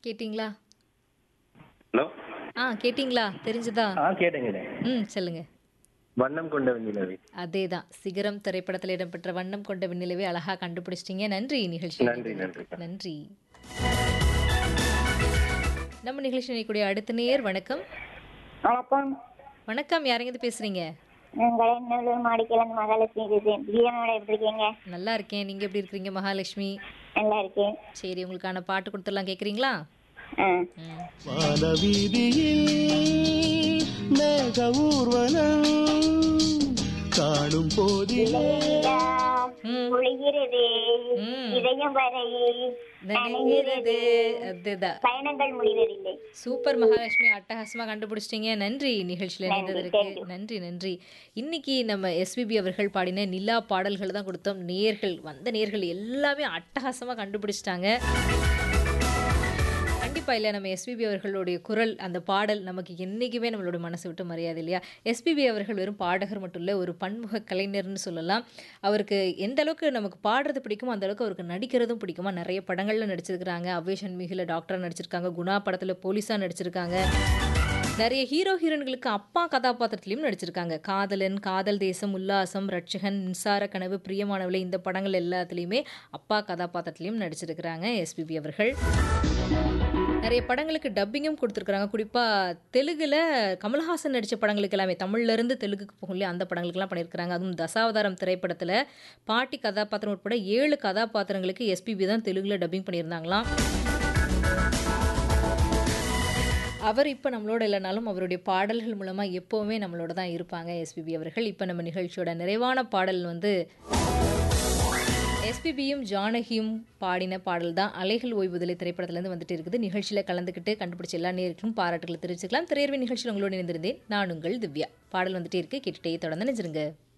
கேட்டிங்களா ஹலோ ஆ கேட்டிங்களா தெரிஞ்சுதா ஆ கேட்டேங்க ம் சொல்லுங்க வண்ணம் கொண்ட வெண்ணிலவே அதே தான் சிகரம் திரைப்படத்தில் இடம்பெற்ற வண்ணம் கொண்ட விண்ணிலவே அழகா கண்டுபிடிச்சிட்டீங்க நன்றி நிகழ்ச்சி நன்றி நன்றி நன்றி நம்ம நிகழ்ச்சி நினைக்கக்கூடிய அடுத்த நேர் வணக்கம் வணக்கம் வணக்கம் யாருங்க பேசுறீங்க உங்களை நல்லூர் மாடிக்கிழந்து மகாலட்சுமி பேசுறேன் பிரியாணோட எப்படி இருக்கீங்க நல்லா இருக்கேன் நீங்க எப்படி இருக்கீங்க மகாலட்சுமி நல்லா இருக்கேன் சரி உங்களுக்கான பாட்டு கொடுத்துடலாம் கேக்குறீங்களா ஆ ம். வானவீதியில் மேக ஊர்வலம் காணும் போதிலே நிலா ம். பொழிகிறது ம். இதயம் வரை நனைகிறது அதுதான் பயணங்கள் முடிவதில்லை சூப்பர் மகாலட்சுமி அட்டகாசமா கண்டுபிடிச்சிட்டீங்க நன்றி நிகழ்ச்சியில் இணைந்ததற்கு நன்றி நன்றி இன்னைக்கு நம்ம எஸ்பிபி அவர்கள் பாடின நிலா பாடல்கள் தான் கொடுத்தோம் நேர்கள் வந்த நேர்கள் எல்லாமே அட்டகாசமா கண்டுபிடிச்சிட்டாங்க கண்டிப்பா இல்லை நம்ம எஸ்பிபி அவர்களுடைய குரல் அந்த பாடல் நமக்கு என்றைக்குமே நம்மளோட மனசு விட்டு மரியாதை இல்லையா எஸ்பிபி அவர்கள் வெறும் பாடகர் மட்டும் இல்லை ஒரு பன்முக கலைஞர்னு சொல்லலாம் அவருக்கு எந்த அளவுக்கு நமக்கு பாடுறது பிடிக்குமோ அந்த அளவுக்கு அவருக்கு நடிக்கிறதும் பிடிக்குமா நிறைய படங்கள்ல நடிச்சிருக்கிறாங்க அவ்வேஷன் மிகில டாக்டராக நடிச்சிருக்காங்க குணா படத்தில் போலீஸாக நடிச்சிருக்காங்க நிறைய ஹீரோ ஹீரோயின்களுக்கு அப்பா கதாபாத்திரத்திலையும் நடிச்சிருக்காங்க காதலன் காதல் தேசம் உல்லாசம் ரட்சகன் மின்சார கனவு பிரியமானவளை இந்த படங்கள் எல்லாத்துலேயுமே அப்பா கதாபாத்திரத்திலையும் நடிச்சிருக்கிறாங்க எஸ்பிபி அவர்கள் நிறைய படங்களுக்கு டப்பிங்கும் கொடுத்துருக்குறாங்க குறிப்பாக தெலுங்குல கமல்ஹாசன் நடித்த படங்களுக்கு எல்லாமே தமிழ்ல இருந்து தெலுங்குக்கு போகும் இல்லையா அந்த படங்களுக்கெல்லாம் பண்ணியிருக்கிறாங்க அதுவும் தசாவதாரம் திரைப்படத்தில் பாட்டி கதாபாத்திரம் உட்பட ஏழு கதாபாத்திரங்களுக்கு எஸ்பிபி தான் தெலுங்குல டப்பிங் பண்ணியிருந்தாங்களாம் அவர் இப்போ நம்மளோட இல்லைனாலும் அவருடைய பாடல்கள் மூலமாக எப்போவுமே நம்மளோட தான் இருப்பாங்க எஸ்பிபி அவர்கள் இப்போ நம்ம நிகழ்ச்சியோட நிறைவான பாடல் வந்து எஸ்பிபியும் ஜானகியும் பாடின பாடல் தான் அலைகள் ஓய்வுதலை திரைப்படத்துலேருந்து வந்துட்டு இருக்குது நிகழ்ச்சியில் கலந்துக்கிட்டு கண்டுபிடிச்ச எல்லா நேருக்கும் பாராட்டுகளை தெரிவிச்சுக்கலாம் திரையர்வு நிகழ்ச்சியில் உங்களோடு இணைந்திருந்தேன் நான் உங்கள் திவ்யா பாடல் வந்துட்டே இருக்கு கேட்டுட்டே தொடர்ந்து நினைச்சிருங்க